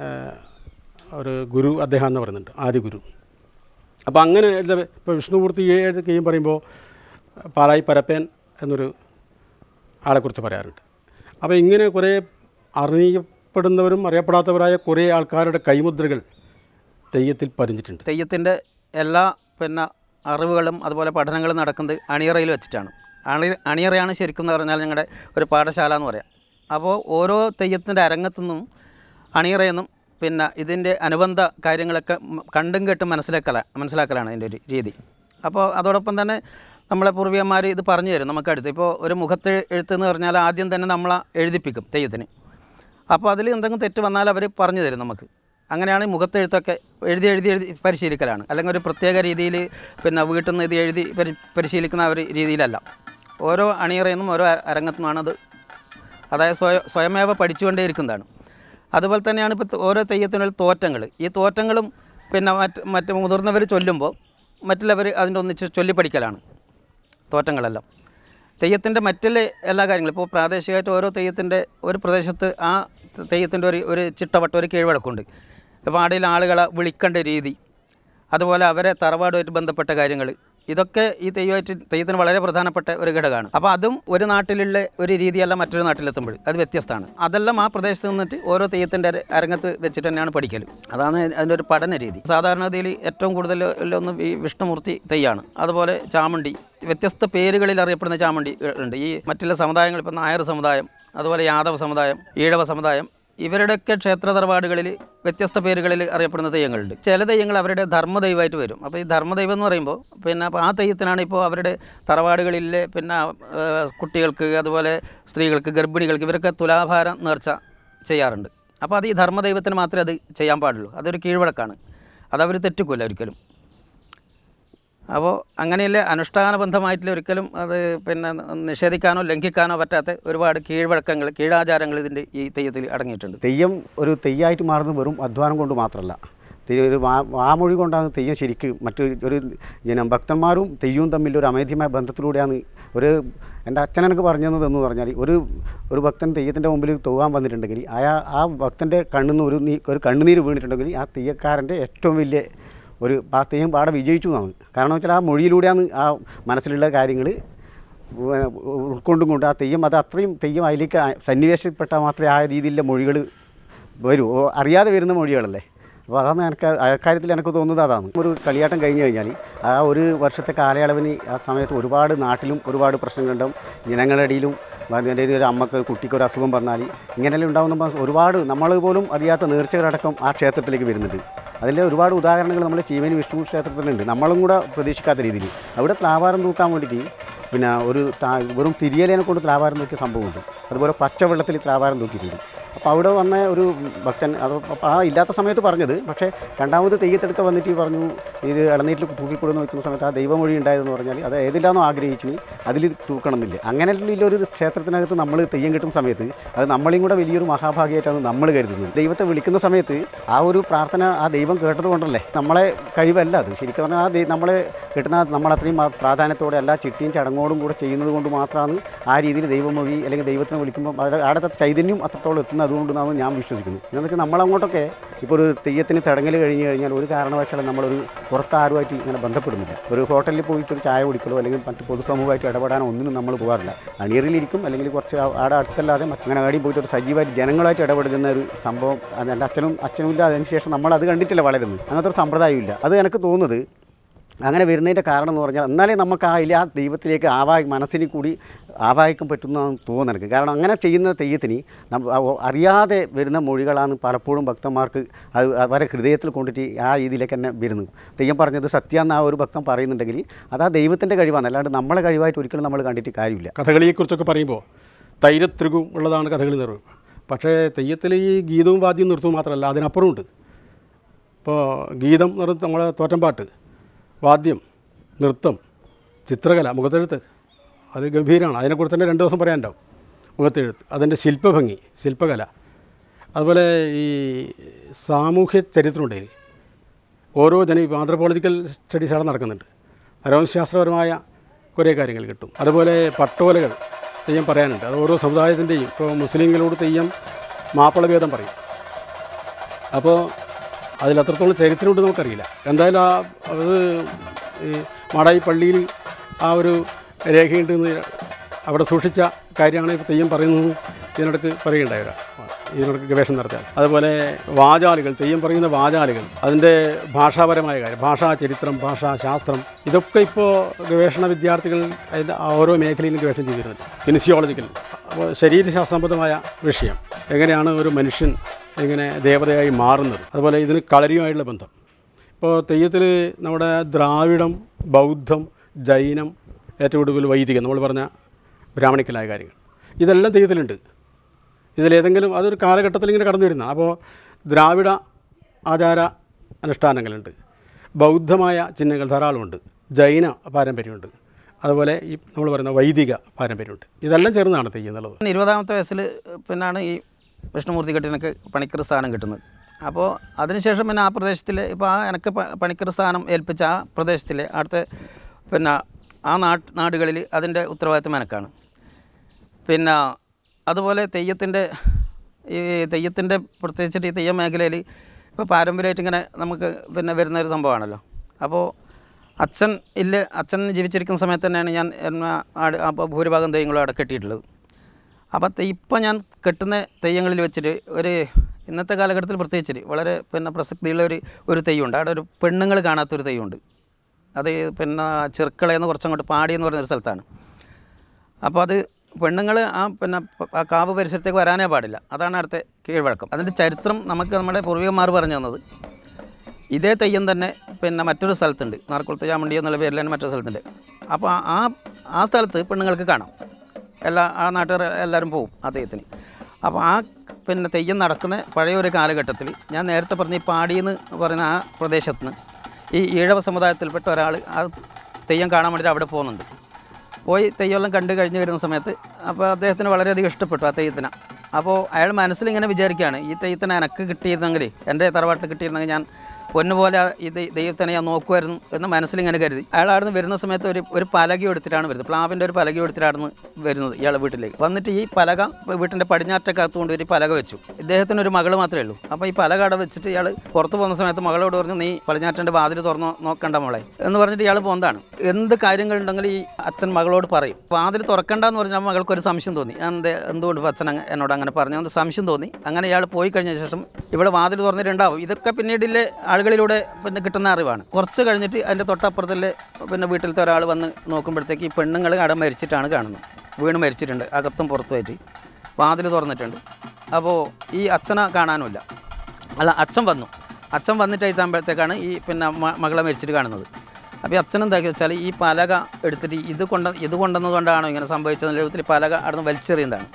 Speaker 3: ഒരു ഗുരു അദ്ദേഹം എന്ന് പറയുന്നുണ്ട് ആദ്യ ഗുരു അപ്പോൾ അങ്ങനെ എഴുത ഇപ്പോൾ വിഷ്ണുമൂർത്തി എഴുതുകയും പറയുമ്പോൾ പാലായി പരപ്പേൻ എന്നൊരു ആളെക്കുറിച്ച് പറയാറുണ്ട് അപ്പോൾ ഇങ്ങനെ കുറേ അറിയപ്പെടുന്നവരും അറിയപ്പെടാത്തവരായ കുറേ ആൾക്കാരുടെ കൈമുദ്രകൾ തെയ്യത്തിൽ പതിഞ്ഞിട്ടുണ്ട്
Speaker 6: തെയ്യത്തിൻ്റെ എല്ലാ പിന്നെ അറിവുകളും അതുപോലെ പഠനങ്ങളും നടക്കുന്നത് അണിയറയിൽ വെച്ചിട്ടാണ് അണി അണിയറയാണ് ശരിക്കും എന്ന് പറഞ്ഞാൽ ഞങ്ങളുടെ ഒരു പാഠശാല എന്ന് പറയാം അപ്പോൾ ഓരോ തെയ്യത്തിൻ്റെ അരങ്ങത്തു നിന്നും അണിയറയെന്നും പിന്നെ ഇതിൻ്റെ അനുബന്ധ കാര്യങ്ങളൊക്കെ മ- കണ്ടും കേട്ടും മനസ്സിലാക്കല മനസ്സിലാക്കലാണ് അതിൻ്റെ ഒരു രീതി അപ്പോൾ അതോടൊപ്പം തന്നെ നമ്മളെ പൂർവികന്മാർ ഇത് പറഞ്ഞു തരും നമുക്കടുത്ത് ഇപ്പോൾ ഒരു മുഖത്ത് എഴുത്ത് എന്ന് പറഞ്ഞാൽ ആദ്യം തന്നെ നമ്മളെ എഴുതിപ്പിക്കും തെയ്യത്തിന് അപ്പോൾ അതിൽ എന്തെങ്കിലും തെറ്റ് വന്നാൽ അവർ പറഞ്ഞു തരും നമുക്ക് അങ്ങനെയാണ് ഈ മുഖത്തെഴുത്തൊക്കെ എഴുതി എഴുതി എഴുതി പരിശീലിക്കലാണ് അല്ലെങ്കിൽ ഒരു പ്രത്യേക രീതിയിൽ പിന്നെ വീട്ടിൽ നിന്ന് ഇത് എഴുതി പരി പരിശീലിക്കുന്ന ആ ഒരു രീതിയിലല്ല ഓരോ അണിയറയിൽ നിന്നും ഓരോ അ- അരങ്ങത്തു നിന്നാണ് അത് അതായത് സ്വയം സ്വയമേവ പഠിച്ചുകൊണ്ടേയിരിക്കുന്നതാണ് അതുപോലെ തന്നെയാണ് ഇപ്പോൾ ഓരോ തെയ്യത്തിനുള്ള തോറ്റങ്ങൾ ഈ തോറ്റങ്ങളും പിന്നെ മറ്റ് മറ്റ് മുതിർന്നവർ ചൊല്ലുമ്പോൾ മറ്റുള്ളവർ അതിൻ്റെ ഒന്നിച്ച് ചൊല്ലിപ്പടിക്കലാണ് തോറ്റങ്ങളെല്ലാം തെയ്യത്തിൻ്റെ മറ്റുള്ള എല്ലാ കാര്യങ്ങളും ഇപ്പോൾ പ്രാദേശികമായിട്ട് ഓരോ തെയ്യത്തിൻ്റെ ഒരു പ്രദേശത്ത് ആ തെയ്യത്തിൻ്റെ ഒരു ഒരു ചിട്ടവട്ട ഒരു കീഴ്വഴക്കമുണ്ട് ഇപ്പോൾ ആടിയിൽ ആളുകളെ വിളിക്കേണ്ട രീതി അതുപോലെ അവരെ തറവാടുമായിട്ട് ബന്ധപ്പെട്ട കാര്യങ്ങൾ ഇതൊക്കെ ഈ തെയ്യമായിട്ട് തെയ്യത്തിന് വളരെ പ്രധാനപ്പെട്ട ഒരു ഘടകമാണ് അപ്പോൾ അതും ഒരു നാട്ടിലുള്ള ഒരു രീതിയല്ല മറ്റൊരു നാട്ടിലെത്തുമ്പോൾ അത് വ്യത്യസ്തമാണ് അതെല്ലാം ആ പ്രദേശത്ത് നിന്നിട്ട് ഓരോ തെയ്യത്തിൻ്റെ അരങ്ങത്ത് വെച്ചിട്ട് തന്നെയാണ് പഠിക്കൽ അതാണ് അതിൻ്റെ ഒരു പഠന രീതി സാധാരണഗതിയിൽ ഏറ്റവും കൂടുതൽ ഒന്ന് ഈ വിഷ്ണുമൂർത്തി തെയ്യാണ് അതുപോലെ ചാമുണ്ടി വ്യത്യസ്ത പേരുകളിൽ അറിയപ്പെടുന്ന ചാമുണ്ടി ഉണ്ട് ഈ മറ്റുള്ള സമുദായങ്ങൾ ഇപ്പോൾ നായർ സമുദായം അതുപോലെ യാദവ സമുദായം ഈഴവ സമുദായം ഇവരുടെയൊക്കെ ക്ഷേത്ര തറവാടുകളിൽ വ്യത്യസ്ത പേരുകളിൽ അറിയപ്പെടുന്ന തെയ്യങ്ങളുണ്ട് ചില തെയ്യങ്ങൾ അവരുടെ ധർമ്മദൈവമായിട്ട് വരും അപ്പോൾ ഈ ധർമ്മദൈവം എന്ന് പറയുമ്പോൾ പിന്നെ അപ്പോൾ ആ തെയ്യത്തിനാണ് ഇപ്പോൾ അവരുടെ തറവാടുകളിലെ പിന്നെ ആ, കുട്ടികൾക്ക് അതുപോലെ സ്ത്രീകൾക്ക് ഗർഭിണികൾക്ക് ഇവരൊക്കെ തുലാഭാരം നേർച്ച ചെയ്യാറുണ്ട് അപ്പോൾ അത് ഈ ധർമ്മദൈവത്തിന് മാത്രമേ അത് ചെയ്യാൻ പാടുള്ളൂ അതൊരു കീഴ്വഴക്കാണ് അതവർ തെറ്റിക്കില്ല ഒരിക്കലും അപ്പോൾ അങ്ങനെയല്ലേ അനുഷ്ഠാനബന്ധമായിട്ടുള്ള ഒരിക്കലും അത് പിന്നെ നിഷേധിക്കാനോ ലംഘിക്കാനോ പറ്റാത്ത ഒരുപാട് കീഴ്വഴക്കങ്ങൾ കീഴാചാരങ്ങൾ ഇതിൻ്റെ ഈ തെയ്യത്തിൽ അടങ്ങിയിട്ടുണ്ട്
Speaker 4: തെയ്യം ഒരു തെയ്യായിട്ട് മാറുന്നത് വെറും അധ്വാനം കൊണ്ട് മാത്രമല്ല തെയ്യം ഒരു വാ വാമൊഴി കൊണ്ടാണ് തെയ്യം ശരിക്ക് മറ്റ് ഒരു ജനം ഭക്തന്മാരും തെയ്യവും തമ്മിൽ ഒരു അമേദ്യമായ ബന്ധത്തിലൂടെയാണ് ഒരു എൻ്റെ അച്ഛൻ എനിക്ക് പറഞ്ഞു തന്നതെന്ന് പറഞ്ഞാൽ ഒരു ഒരു ഭക്തൻ തെയ്യത്തിൻ്റെ മുമ്പിൽ തൂവാൻ വന്നിട്ടുണ്ടെങ്കിൽ അയാൾ ആ ഭക്തൻ്റെ കണ്ണിൽ ഒരു നീ ഒരു കണ്ണുനീര് വീണിട്ടുണ്ടെങ്കിൽ ആ തെയ്യക്കാരൻ്റെ ഏറ്റവും വലിയ ഒരു ആ തെയ്യം പാടെ വിജയിച്ചു എന്നാണ് കാരണം വെച്ചാൽ ആ മൊഴിയിലൂടെയാണ് ആ മനസ്സിലുള്ള കാര്യങ്ങൾ ഉൾക്കൊണ്ടും കൊണ്ട് ആ തെയ്യം അത് അത്രയും തെയ്യം അതിലേക്ക് ആ- സന്നിവേശപ്പെട്ടാൽ മാത്രമേ ആ രീതിയിലുള്ള മൊഴികൾ വരൂ ഓ, അറിയാതെ വരുന്ന മൊഴികളല്ലേ അപ്പോൾ അതാണ് എനിക്ക് അക്കാര്യത്തിൽ എനിക്ക് തോന്നുന്നത് അതാണ് ഒരു കളിയാട്ടം കഴിഞ്ഞ് കഴിഞ്ഞാൽ ആ ഒരു വർഷത്തെ കാലയളവിന് ആ സമയത്ത് ഒരുപാട് നാട്ടിലും ഒരുപാട് പ്രശ്നങ്ങളുണ്ടാവും ജനങ്ങളുടെ ഇടയിലും അതിൻ്റെ ഒരു അമ്മക്ക് ഒരു കുട്ടിക്ക് ഒരു അസുഖം വന്നാൽ ഇങ്ങനെയെല്ലാം ഉണ്ടാകുന്ന ഒരുപാട് നമ്മൾ പോലും അറിയാത്ത നേർച്ചകളടക്കം ആ ക്ഷേത്രത്തിലേക്ക് വരുന്നുണ്ട് അതിലെ ഒരുപാട് ഉദാഹരണങ്ങൾ നമ്മൾ ചീമേനി വിഷ്ണു ക്ഷേത്രത്തിലുണ്ട് നമ്മളും കൂടെ പ്രതീക്ഷിക്കാത്ത രീതിയിൽ അവിടെ പ്ലാവാരം തൂക്കാൻ വേണ്ടിയിട്ട് പിന്നെ ഒരു താ- വെറും തിരിയലേനെ കൊണ്ട് ത്രാവാരം തൂക്കിയ സംഭവമുണ്ട് അതുപോലെ പച്ചവെള്ളത്തിൽ ത്രാവാരം തൂക്കിയിട്ടുണ്ട് അപ്പോൾ അവിടെ വന്ന ഒരു ഭക്തൻ അത് അപ്പോൾ ആ ഇല്ലാത്ത സമയത്ത് പറഞ്ഞത് പക്ഷേ രണ്ടാമത് തെയ്യത്തെടുക്ക വന്നിട്ട് ഈ പറഞ്ഞു ഇത് ഇളനീറ്റിൽ തൂക്കിക്കൊടുന്ന് വെക്കുന്ന സമയത്ത് ആ ദൈവമൊഴി ഉണ്ടായതെന്ന് പറഞ്ഞാൽ അത് ഏതിലാണോ ആഗ്രഹിച്ചു അതിൽ തൂക്കണം എന്നില്ല അങ്ങനെയുള്ള ഒരു ക്ഷേത്രത്തിനകത്ത് നമ്മൾ തെയ്യം കിട്ടുന്ന സമയത്ത് അത് നമ്മളെയും കൂടെ വലിയൊരു മഹാഭാഗ്യമായിട്ടാണ് നമ്മൾ കരുതുന്നത് ദൈവത്തെ വിളിക്കുന്ന സമയത്ത് ആ ഒരു പ്രാർത്ഥന ആ ദൈവം കേട്ടത് കൊണ്ടല്ലേ നമ്മളെ കഴിവല്ല അത് ശരിക്കും പറഞ്ഞാൽ ആ ദൈ- നമ്മളെ കിട്ടുന്ന നമ്മളത്രയും ആ പ്രാധാന്യത്തോടെ എല്ലാ ചിട്ടിയും ചടങ്ങോടും കൂടെ ചെയ്യുന്നത് കൊണ്ട് മാത്രമാണ് ആ രീതിയിൽ ദൈവമൊഴി അല്ലെങ്കിൽ ദൈവത്തിനെ വിളിക്കുമ്പോൾ അവിടെ അവിടെ ചൈതന്യം അത്രത്തോളം എത്തുന്നത് അതുകൊണ്ടാണ് ഞാൻ വിശ്വസിക്കുന്നത് എന്ന് വെച്ചാൽ നമ്മളങ്ങോട്ടൊക്കെ ഇപ്പോൾ ഒരു തെയ്യത്തിന് തടങ്ങൽ കഴിഞ്ഞ് കഴിഞ്ഞാൽ ഒരു കാരണവശാലും നമ്മളൊരു പുറത്ത് ആരുമായിട്ട് ഇങ്ങനെ ബന്ധപ്പെടുന്നില്ല ഒരു ഹോട്ടലിൽ പോയിട്ട് ഒരു ചായ കുടിക്കലോ അല്ലെങ്കിൽ മറ്റ് പൊതുസമൂഹമായിട്ട് ഇടപെടാനോ ഒന്നിനും നമ്മൾ പോകാറില്ല അണിയറിലിരിക്കും അല്ലെങ്കിൽ കുറച്ച് ആ- ആടെ അടുത്തല്ലാതെ മറ്റ് അങ്ങനെ ആടി പോയിട്ട് ഒരു സജീവമായിട്ട് ജനങ്ങളായിട്ട് ഇടപെടുന്ന ഒരു സംഭവം അത് എൻ്റെ അച്ഛനും അച്ഛനും ഇല്ല അതിനുശേഷം നമ്മൾ അത് കണ്ടിട്ടില്ല വളരുന്നത് അങ്ങനത്തെ ഒരു സമ്പ്രദായമില്ല അത് എനിക്ക് തോന്നുന്നത് അങ്ങനെ വരുന്നതിൻ്റെ കാരണം എന്ന് പറഞ്ഞാൽ എന്നാലേ നമുക്ക് ആ ഇല്ല ആ ദൈവത്തിലേക്ക് ആവാഹി മനസ്സിന് കൂടി ആവാഹിക്കാൻ പറ്റുന്നതാണ് തോന്നുന്നു എനിക്ക് കാരണം അങ്ങനെ ചെയ്യുന്ന തെയ്യത്തിന് നമ്മ ആ ഒ- അറിയാതെ വരുന്ന മൊഴികളാണ് പലപ്പോഴും ഭക്തന്മാർക്ക് അത് അവരെ ഹൃദയത്തിൽ കൊണ്ടിട്ട് ആ രീതിയിലേക്ക് തന്നെ വരുന്നത് തെയ്യം പറഞ്ഞത് സത്യം ആ ഒരു ഭക്തൻ പറയുന്നുണ്ടെങ്കിൽ അത് ആ ദൈവത്തിൻ്റെ കഴിവാണ് അല്ലാണ്ട് നമ്മളെ കഴിവായിട്ട് ഒരിക്കലും നമ്മൾ കണ്ടിട്ട് കാര്യമില്ല
Speaker 3: കഥകളിയെക്കുറിച്ചൊക്കെ പറയുമ്പോൾ തൈരത്രികും ഉള്ളതാണ് കഥകളി നിറവ് പക്ഷേ തെയ്യത്തിൽ ഈ ഗീതവും വാദ്യവും നൃത്തവും മാത്രമല്ല അതിനപ്പുറമുണ്ട് ഇപ്പോൾ ഗീതം നൃത്തം നമ്മളെ തോറ്റമ്പാട്ട് വാദ്യം നൃത്തം ചിത്രകല മുഖത്തെഴുത്ത് അത് ഗംഭീരമാണ് അതിനെക്കുറിച്ച് തന്നെ രണ്ട് ദിവസം പറയാനുണ്ടാവും മുഖത്തെഴുത്ത് അതിൻ്റെ ശില്പഭംഗി ശില്പകല അതുപോലെ ഈ സാമൂഹ്യ ചരിത്രമുണ്ടെങ്കിൽ ഓരോ ജന ആന്ത്രപ്പോളജിക്കൽ സ്റ്റഡീസ് അവിടെ നടക്കുന്നുണ്ട് നരവംശാസ്ത്രപരമായ കുറേ കാര്യങ്ങൾ കിട്ടും അതുപോലെ പട്ടോലകൾ തെയ്യം പറയാനുണ്ട് അത് ഓരോ സമുദായത്തിൻ്റെയും ഇപ്പോൾ മുസ്ലിങ്ങളോട് തെയ്യം മാപ്പിള ഭേദം പറയും അപ്പോൾ അതിൽ അത്രത്തോളം ചരിത്രമുണ്ട് നമുക്കറിയില്ല എന്തായാലും ആ അത് ഈ മാടായി പള്ളിയിൽ ആ ഒരു രേഖയുണ്ടെന്ന് അവിടെ സൂക്ഷിച്ച കാര്യമാണ് ഇപ്പോൾ തെയ്യം പറയുന്നത് ഇതിനിടയ്ക്ക് പറയുകയുണ്ടായവരാ ഇതിനിടയ്ക്ക് ഗവേഷണം നടത്താൻ അതുപോലെ വാചാലുകൾ തെയ്യം പറയുന്ന വാചാലുകൾ അതിൻ്റെ ഭാഷാപരമായ കാര്യം ഭാഷാ ചരിത്രം ഭാഷാ ശാസ്ത്രം ഇതൊക്കെ ഇപ്പോൾ ഗവേഷണ വിദ്യാർത്ഥികൾ അതിൻ്റെ ആ ഓരോ മേഖലയിലും ഗവേഷണം ചെയ്തിരുന്നത് ഫിനിസിയോളജിക്കൽ അപ്പോൾ ശരീരശാസ്ത്രബദ്ധമായ വിഷയം എങ്ങനെയാണ് ഒരു മനുഷ്യൻ എങ്ങനെ ദേവതയായി മാറുന്നത് അതുപോലെ ഇതിന് കളരിയുമായിട്ടുള്ള ബന്ധം ഇപ്പോൾ തെയ്യത്തിൽ നമ്മുടെ ദ്രാവിഡം ബൗദ്ധം ജൈനം ഏറ്റവും കൂടുതൽ വൈദികം നമ്മൾ പറഞ്ഞ ബ്രാഹ്മണിക്കലായ കാര്യങ്ങൾ ഇതെല്ലാം തെയ്യത്തിലുണ്ട് ഇതിലേതെങ്കിലും അതൊരു കാലഘട്ടത്തിൽ ഇങ്ങനെ കടന്നു വരുന്ന അപ്പോൾ ദ്രാവിഡ ആചാര അനുഷ്ഠാനങ്ങളുണ്ട് ബൗദ്ധമായ ചിഹ്നങ്ങൾ ധാരാളമുണ്ട് ജൈന പാരമ്പര്യമുണ്ട് അതുപോലെ ഈ നമ്മൾ പറയുന്ന വൈദിക പാരമ്പര്യമുണ്ട് ഇതെല്ലാം ചേർന്നാണ് തെയ്യം എന്നുള്ളത്
Speaker 6: ഇരുപതാമത്തെ വയസ്സിൽ പിന്നാണ് ഈ വിഷ്ണുമൂർത്തി കെട്ടിനൊക്കെ പണിക്കർ സ്ഥാനം കിട്ടുന്നത് അപ്പോൾ അതിനുശേഷം പിന്നെ ആ പ്രദേശത്തിൽ ഇപ്പോൾ ആ എനിക്ക് പ- പണിക്കർ സ്ഥാനം ഏൽപ്പിച്ച ആ പ്രദേശത്തിലെ അടുത്ത പിന്നെ ആ നാട്ട് നാടുകളിൽ അതിൻ്റെ ഉത്തരവാദിത്തം എനക്കാണ് പിന്നെ അതുപോലെ തെയ്യത്തിൻ്റെ ഈ തെയ്യത്തിൻ്റെ പ്രത്യേകിച്ചിട്ട് ഈ തെയ്യ മേഖലയിൽ ഇപ്പോൾ പാരമ്പര്യമായിട്ട് ഇങ്ങനെ നമുക്ക് പിന്നെ വരുന്ന ഒരു സംഭവമാണല്ലോ അപ്പോൾ അച്ഛൻ ഇല്ല അച്ഛൻ ജീവിച്ചിരിക്കുന്ന സമയത്ത് തന്നെയാണ് ഞാൻ എന്നെ ആട് അപ്പോൾ ഭൂരിഭാഗം തെയ്യങ്ങളും അവിടെ കെട്ടിയിട്ടുള്ളത് അപ്പോൾ ഇപ്പം ഞാൻ കെട്ടുന്ന തെയ്യങ്ങളിൽ വെച്ചിട്ട് ഒരു ഇന്നത്തെ കാലഘട്ടത്തിൽ പ്രത്യേകിച്ചിട്ട് വളരെ പിന്നെ പ്രസക്തിയുള്ള ഒരു ഒരു തെയ്യമുണ്ട് അവിടെ ഒരു പെണ്ണുങ്ങൾ കാണാത്തൊരു തെയ്യമുണ്ട് അത് പിന്നെ ചെറുക്കളയെന്ന് കുറച്ചങ്ങോട്ട് പാടി എന്ന് പറയുന്നൊരു സ്ഥലത്താണ് അപ്പോൾ അത് പെണ്ണുങ്ങൾ ആ പിന്നെ പ- ആ കാവ് പരിസരത്തേക്ക് വരാനേ പാടില്ല അതാണ് അടുത്ത കീഴ്വഴക്കം അതിൻ്റെ ചരിത്രം നമുക്ക് നമ്മുടെ പൂർവികന്മാർ പറഞ്ഞു തന്നത് ഇതേ തെയ്യം തന്നെ പിന്നെ മറ്റൊരു സ്ഥലത്തുണ്ട് നാർക്കുളത്ത് ചാമണ്ടി എന്നുള്ള പേരിൽ തന്നെ മറ്റൊരു സ്ഥലത്തുണ്ട് അപ്പോൾ ആ ആ സ്ഥലത്ത് പെണ്ണുങ്ങൾക്ക് കാണാം എല്ലാ ആ നാട്ടുകാർ എല്ലാവരും പോവും ആ തെയ്യത്തിന് അപ്പോൾ ആ പിന്നെ തെയ്യം നടക്കുന്ന പഴയ ഒരു കാലഘട്ടത്തിൽ ഞാൻ നേരത്തെ പറഞ്ഞ ഈ പാടിയെന്ന് പറയുന്ന ആ പ്രദേശത്ത് നിന്ന് ഈ ഈഴവ സമുദായത്തിൽപ്പെട്ട ഒരാൾ ആ തെയ്യം കാണാൻ വേണ്ടിയിട്ട് അവിടെ പോകുന്നുണ്ട് പോയി തെയ്യമെല്ലാം കണ്ടു കഴിഞ്ഞ് വരുന്ന സമയത്ത് അപ്പോൾ അദ്ദേഹത്തിന് വളരെയധികം ഇഷ്ടപ്പെട്ടു ആ തെയ്യത്തിന് അപ്പോൾ അയാൾ മനസ്സിലിങ്ങനെ വിചാരിക്കുകയാണ് ഈ തെയ്യത്തിന് എനക്ക് കിട്ടിയിരുന്നെങ്കിൽ എൻ്റെ തറവാട്ടിൽ കിട്ടിയിരുന്നെങ്കിൽ ഞാൻ പൊന്നുപോലെ ആ ഈ ദൈ- ദൈവത്തിനെ ഞാൻ നോക്കുമായിരുന്നു എന്ന് മനസ്സിലിങ്ങനെ കരുതി അയാൾ അവിടുന്ന് വരുന്ന സമയത്ത് ഒരു ഒരു പലക എടുത്തിട്ടാണ് വരുന്നത് പ്ലാവിൻ്റെ ഒരു പലക എടുത്തിട്ടാണ് വരുന്നത് ഇയാളെ വീട്ടിലേക്ക് വന്നിട്ട് ഈ പലക വീട്ടിൻ്റെ പടിഞ്ഞാറ്റക്കകത്ത് കൊണ്ട് ഒരു പലക വെച്ചു ഇദ്ദേഹത്തിന് ഒരു മകൾ മാത്രമേ ഉള്ളൂ അപ്പോൾ ഈ പലക അവിടെ വെച്ചിട്ട് ഇയാൾ പുറത്ത് പോകുന്ന സമയത്ത് മകളോട് പറഞ്ഞു നീ പടിഞ്ഞാറ്റൻ്റെ വാതിൽ തുറന്നോ നോക്കണ്ട മോളെ എന്ന് പറഞ്ഞിട്ട് ഇയാൾ പോകുന്നതാണ് എന്ത് കാര്യങ്ങളുണ്ടെങ്കിൽ ഈ അച്ഛൻ മകളോട് പറയും വാതിൽ തുറക്കണ്ടെന്ന് പറഞ്ഞാൽ മകൾക്ക് ഒരു സംശയം തോന്നി എന്ത് എന്തുകൊണ്ട് ഇപ്പം അച്ഛൻ അങ്ങ- എന്നോട് അങ്ങനെ പറഞ്ഞു ഒരു സംശയം തോന്നി അങ്ങനെ ഇയാൾ പോയി കഴിഞ്ഞ ശേഷം ഇവിടെ വാതിൽ തുറന്നിട്ടുണ്ടാവും ഇതൊക്കെ പിന്നീടിലെ ആളുകളിലൂടെ പിന്നെ കിട്ടുന്ന അറിവാണ് കുറച്ച് കഴിഞ്ഞിട്ട് അതിൻ്റെ തൊട്ടപ്പുറത്തിലെ പിന്നെ വീട്ടിലത്തെ ഒരാൾ വന്ന് നോക്കുമ്പോഴത്തേക്ക് ഈ പെണ്ണുങ്ങൾ അവിടെ മരിച്ചിട്ടാണ് കാണുന്നത് വീണ് മരിച്ചിട്ടുണ്ട് അകത്തും പുറത്തുമായിട്ട് വാതിൽ തുറന്നിട്ടുണ്ട് അപ്പോൾ ഈ അച്ഛനെ കാണാനുമില്ല അല്ല അച്ഛൻ വന്നു അച്ഛൻ വന്നിട്ടായിട്ടാകുമ്പോഴത്തേക്കാണ് ഈ പിന്നെ മ- മകളെ മരിച്ചിട്ട് കാണുന്നത് അപ്പോൾ ഈ അച്ഛൻ എന്താക്കി വെച്ചാൽ ഈ പലക എടുത്തിട്ട് ഇത് കൊണ്ട ഇത് കൊണ്ടുവന്നതുകൊണ്ടാണോ ഇങ്ങനെ സംഭവിച്ചത് രൂപത്തിൽ ഈ പലക അവിടെ നിന്ന് വലിച്ചെറിയുന്നതാണ്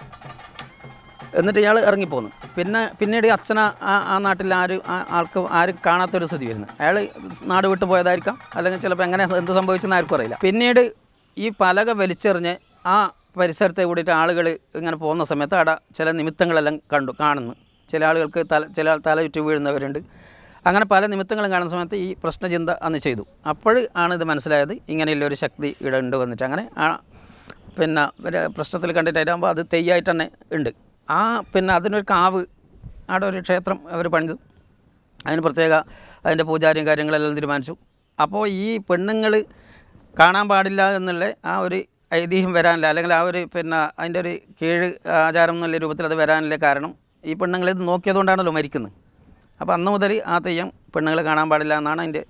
Speaker 6: എന്നിട്ട് ഇയാൾ ഇറങ്ങിപ്പോന്നു പിന്നെ പിന്നീട് ഈ അച്ഛന ആ ആ നാട്ടിൽ ആര് ആ- ആൾക്ക് ആരും കാണാത്തൊരു സ്ഥിതി വരുന്നത് അയാൾ നാട് വിട്ടു പോയതായിരിക്കാം അല്ലെങ്കിൽ ചിലപ്പോൾ എങ്ങനെ എന്ത് സംഭവിച്ചെന്ന് ആർക്കും അറിയില്ല പിന്നീട് ഈ പലക വലിച്ചെറിഞ്ഞ് ആ പരിസരത്തെ കൂടിയിട്ട് ആളുകൾ ഇങ്ങനെ പോകുന്ന സമയത്ത് അവിടെ ചില നിമിത്തങ്ങളെല്ലാം കണ്ടു കാണുന്നു ചില ആളുകൾക്ക് തല ചില ആൾ തല ചുറ്റി വീഴുന്നവരുണ്ട് അങ്ങനെ പല നിമിത്തങ്ങളും കാണുന്ന സമയത്ത് ഈ പ്രശ്നചിന്ത അന്ന് ചെയ്തു അപ്പോൾ ആണ് ഇത് മനസ്സിലായത് ഇങ്ങനെയുള്ള ഒരു ശക്തി ഇവിടെ ഉണ്ട് വന്നിട്ട് അങ്ങനെ ആ പിന്നെ ഒരു പ്രശ്നത്തിൽ കണ്ടിട്ടാകുമ്പോൾ അത് തെയ്യായിട്ട് തന്നെ ഉണ്ട് ആ പിന്നെ അതിനൊരു കാവ് അവിടെ ഒരു ക്ഷേത്രം അവർ പണിതു അതിന് പ്രത്യേക അതിൻ്റെ പൂജാരിയും കാര്യങ്ങളെല്ലാം തീരുമാനിച്ചു അപ്പോൾ ഈ പെണ്ണുങ്ങൾ കാണാൻ പാടില്ല എന്നുള്ള ആ ഒരു ഐതിഹ്യം വരാനില്ല അല്ലെങ്കിൽ ആ ഒരു പിന്നെ അതിൻ്റെ ഒരു കീഴ് ആചാരം എന്നുള്ള രൂപത്തിൽ അത് വരാനില്ല കാരണം ഈ പെണ്ണുങ്ങൾ ഇത് നോക്കിയതുകൊണ്ടാണല്ലോ മരിക്കുന്നത് അപ്പോൾ അന്ന് മുതൽ ആ തെയ്യം പെണ്ണുങ്ങൾ കാണാൻ പാടില്ല എന്നാണ് അതിൻ്റെ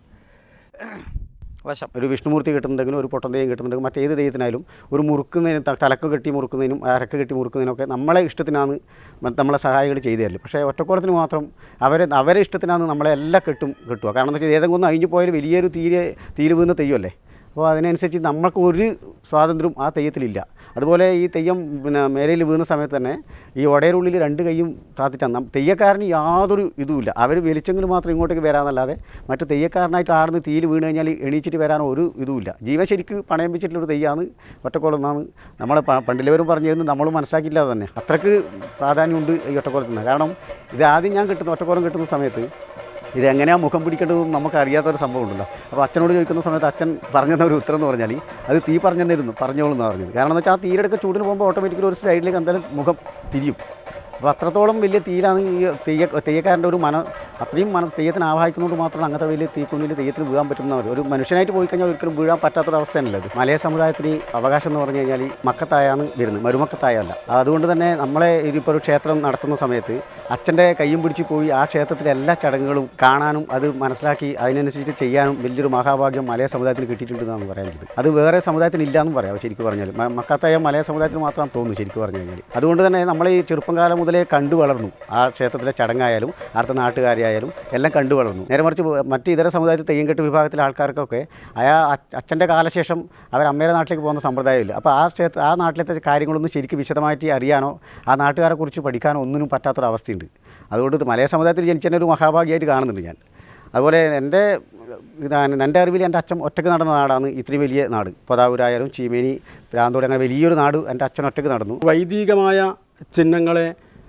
Speaker 6: വശം
Speaker 4: ഒരു വിഷ്ണുമൂർത്തി കിട്ടുന്നുണ്ടെങ്കിലും ഒരു പൊട്ടൻ തെയ്യം കിട്ടുന്നുണ്ടെങ്കിലും മറ്റേത് തെയ്യത്തിനായാലും ഒരു മുറുക്കുന്നതിന് ത- തലക്ക് കെട്ടി മുറുക്കുന്നതിനും അരക്ക് കെട്ടി മുറുക്കുന്നതിനൊക്കെ നമ്മളെ ഇഷ്ടത്തിനാണ് മ- നമ്മളെ സഹായികൾ ചെയ്തു തരല് പക്ഷേ ഒറ്റക്കോളത്തിന് മാത്രം അവരെ അവരെ ഇഷ്ടത്തിനാണ് നമ്മളെ എല്ലാ കെട്ടും കിട്ടുക കാരണം എന്താ വെച്ചാൽ ഏതെങ്കിലും ഒന്ന് അഴിഞ്ഞു പോയാൽ വലിയൊരു തീരെ തീര് വീഴുന്ന തെയ്യമല്ലേ അപ്പോൾ അതിനനുസരിച്ച് നമ്മൾക്ക് ഒരു സ്വാതന്ത്ര്യവും ആ തെയ്യത്തിലില്ല അതുപോലെ ഈ തെയ്യം പിന്നെ മേലയിൽ വീണ സമയത്ത് തന്നെ ഈ ഒടയരുള്ളിൽ രണ്ട് കൈയും താത്തിട്ടാണ് നം- തെയ്യക്കാരന് യാതൊരു ഇതുമില്ല അവർ വലിച്ചെങ്കിൽ മാത്രം ഇങ്ങോട്ടേക്ക് വരാമെന്നല്ലാതെ മറ്റു തെയ്യക്കാരനായിട്ട് ആടുന്ന് തീയിൽ വീണ് കഴിഞ്ഞാൽ എണീച്ചിട്ട് വരാനോ ഒരു ഇതുമില്ല ജീവൻ ശരിക്ക് പണയം വെച്ചിട്ടുള്ളൊരു തെയ്യമാണ് ഒറ്റക്കോളം എന്നാണ് നമ്മളെ പ- പണ്ടിലവരും പറഞ്ഞു തരുന്നത് നമ്മൾ മനസ്സിലാക്കിയില്ല തന്നെ അത്രക്ക് പ്രാധാന്യമുണ്ട് ഈ ഒറ്റക്കോലത്തിന് കാരണം ഇത് ആദ്യം ഞാൻ കിട്ടുന്ന ഒറ്റക്കോലം കിട്ടുന്ന സമയത്ത് ഇത് എങ്ങനെയാണ് മുഖം പിടിക്കേണ്ടതെന്ന് നമുക്ക് അറിയാത്തൊരു സംഭവം ഉണ്ടല്ലോ അപ്പോൾ അച്ഛനോട് ചോദിക്കുന്ന സമയത്ത് അച്ഛൻ പറഞ്ഞു തന്ന ഒരു ഉത്തരം എന്ന് പറഞ്ഞാൽ അത് തീ പറഞ്ഞു തന്നിരുന്നു പറഞ്ഞോളൂ എന്ന് പറഞ്ഞത് കാരണം എന്ന് വെച്ചാൽ ആ തീരെടുക്ക ചൂടിന് പോകുമ്പോൾ ഓട്ടോമാറ്റിക്കലി ഒരു സൈഡിലേക്ക് എന്തായാലും മുഖം തിരിയും അപ്പോൾ അത്രത്തോളം വലിയ തീയിലാണ് ഈ തെയ്യ തെയ്യക്കാരൻ്റെ ഒരു മന അത്രയും മന തെയ്യത്തിന് ആവാഹിക്കുന്നതുകൊണ്ട് മാത്രമാണ് അങ്ങനത്തെ വലിയ തീക്കുള്ളിൽ തെയ്യത്തിന് വീഴാൻ പറ്റുന്നവർ ഒരു മനുഷ്യനായിട്ട് പോയി കഴിഞ്ഞാൽ ഒരിക്കലും വീഴാൻ പറ്റാത്തൊരവസ്ഥയാണല്ലോ ഇത് മലയ സമുദായത്തിന് അവകാശം എന്ന് പറഞ്ഞു കഴിഞ്ഞാൽ മക്കത്തായാണ് വരുന്നത് മരുമക്കത്തായല്ല അതുകൊണ്ട് തന്നെ നമ്മളെ ഇതിപ്പോൾ ഒരു ക്ഷേത്രം നടത്തുന്ന സമയത്ത് അച്ഛൻ്റെ കയ്യും പിടിച്ച് പോയി ആ ക്ഷേത്രത്തിലെ എല്ലാ ചടങ്ങുകളും കാണാനും അത് മനസ്സിലാക്കി അതിനനുസരിച്ച് ചെയ്യാനും വലിയൊരു മഹാഭാഗ്യം മലയ സമുദായത്തിന് കിട്ടിയിട്ടുണ്ടെന്നാണ് പറയാനുള്ളത് അത് വേറെ സമുദായത്തിന് ഇല്ലയെന്നും പറയാം ശരിക്കും പറഞ്ഞാൽ മ- മക്കത്തായ മലയ സമുദായത്തിന് മാത്രം തോന്നുന്നു ശരിക്കും പറഞ്ഞു കഴിഞ്ഞാൽ അതുകൊണ്ട് തന്നെ നമ്മൾ ഈ ചെറുപ്പം കാലം മുതലേ കണ്ടു വളർന്നു ആ ക്ഷേത്രത്തിലെ ചടങ്ങായാലും അടുത്ത നാട്ടുകാരായാലും എല്ലാം കണ്ടു വളർന്നു നേരെ മറിച്ച് പോ- മറ്റ് ഇതര സമുദായത്തിൽ തെയ്യംകെട്ട് വിഭാഗത്തിലെ ആൾക്കാർക്കൊക്കെ അയാ അച്ഛ- അച്ഛൻ്റെ കാലശേഷം അവർ അമ്മയുടെ നാട്ടിലേക്ക് പോകുന്ന സമ്പ്രദായമില്ല അപ്പോൾ ആ ക്ഷേത്ര ആ നാട്ടിലത്തെ കാര്യങ്ങളൊന്നും ശരിക്കും വിശദമായിട്ട് അറിയാനോ ആ നാട്ടുകാരെ കുറിച്ച് പഠിക്കാനോ ഒന്നിനും പറ്റാത്തൊരവസ്ഥയുണ്ട് അതുകൊണ്ട് ഇത് മലയ സമുദായത്തിൽ ജനിച്ചതിനെ ഒരു മഹാഭാഗ്യമായിട്ട് കാണുന്നുണ്ട് ഞാൻ അതുപോലെ എൻ്റെ ഇതാണ് എൻ്റെ അറിവിൽ എൻ്റെ അച്ഛൻ ഒറ്റയ്ക്ക് നടന്ന നാടാണ് ഇത്രയും വലിയ നാട് പൊതാവൂരായാലും ചീമേനി പ്രാന്തോട് അങ്ങനെ വലിയൊരു നാട് എൻ്റെ അച്ഛൻ ഒറ്റയ്ക്ക് നടന്നു
Speaker 3: വൈദികമായ ചിഹ്നങ്ങളെ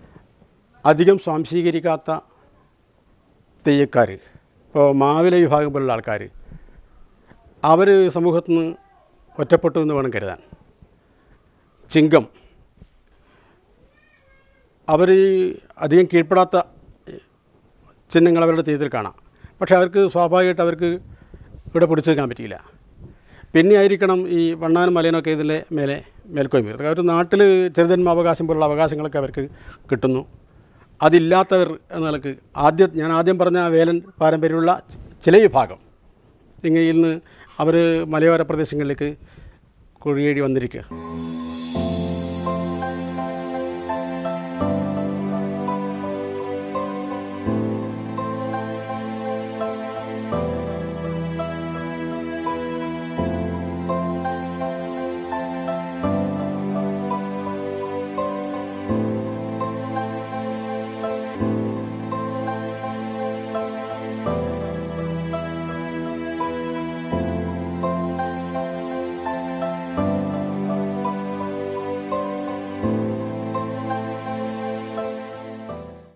Speaker 3: അധികം സ്വാംശീകരിക്കാത്ത തെയ്യക്കാർ ഇപ്പോൾ മാവില വിഭാഗം പോലുള്ള ആൾക്കാർ അവർ സമൂഹത്തിൽ നിന്ന് ഒറ്റപ്പെട്ടു എന്ന് വേണം കരുതാൻ ചിങ്കം അവർ അധികം കീഴ്പ്പെടാത്ത ചിഹ്നങ്ങൾ അവരുടെ തെയ്യത്തിൽ കാണാം പക്ഷേ അവർക്ക് സ്വാഭാവികമായിട്ട് അവർക്ക് ഇവിടെ പിടിച്ചു നിൽക്കാൻ പറ്റിയില്ല പിന്നെ ആയിരിക്കണം ഈ വണ്ണാനും മലയനൊക്കെ ഇതിലെ മേലെ മേൽക്കോയ്മ വരുന്നത് അവർ നാട്ടിൽ ചെറുതന്മ അവകാശം പോലുള്ള അവകാശങ്ങളൊക്കെ അവർക്ക് കിട്ടുന്നു അതില്ലാത്തവർ എന്ന നിലക്ക് ആദ്യം ഞാൻ ആദ്യം പറഞ്ഞ ആ വേലൻ പാരമ്പര്യമുള്ള ചില വിഭാഗം ഇങ്ങയിൽ നിന്ന് അവർ മലയോര പ്രദേശങ്ങളിലേക്ക് കുഴിയേടി വന്നിരിക്കുക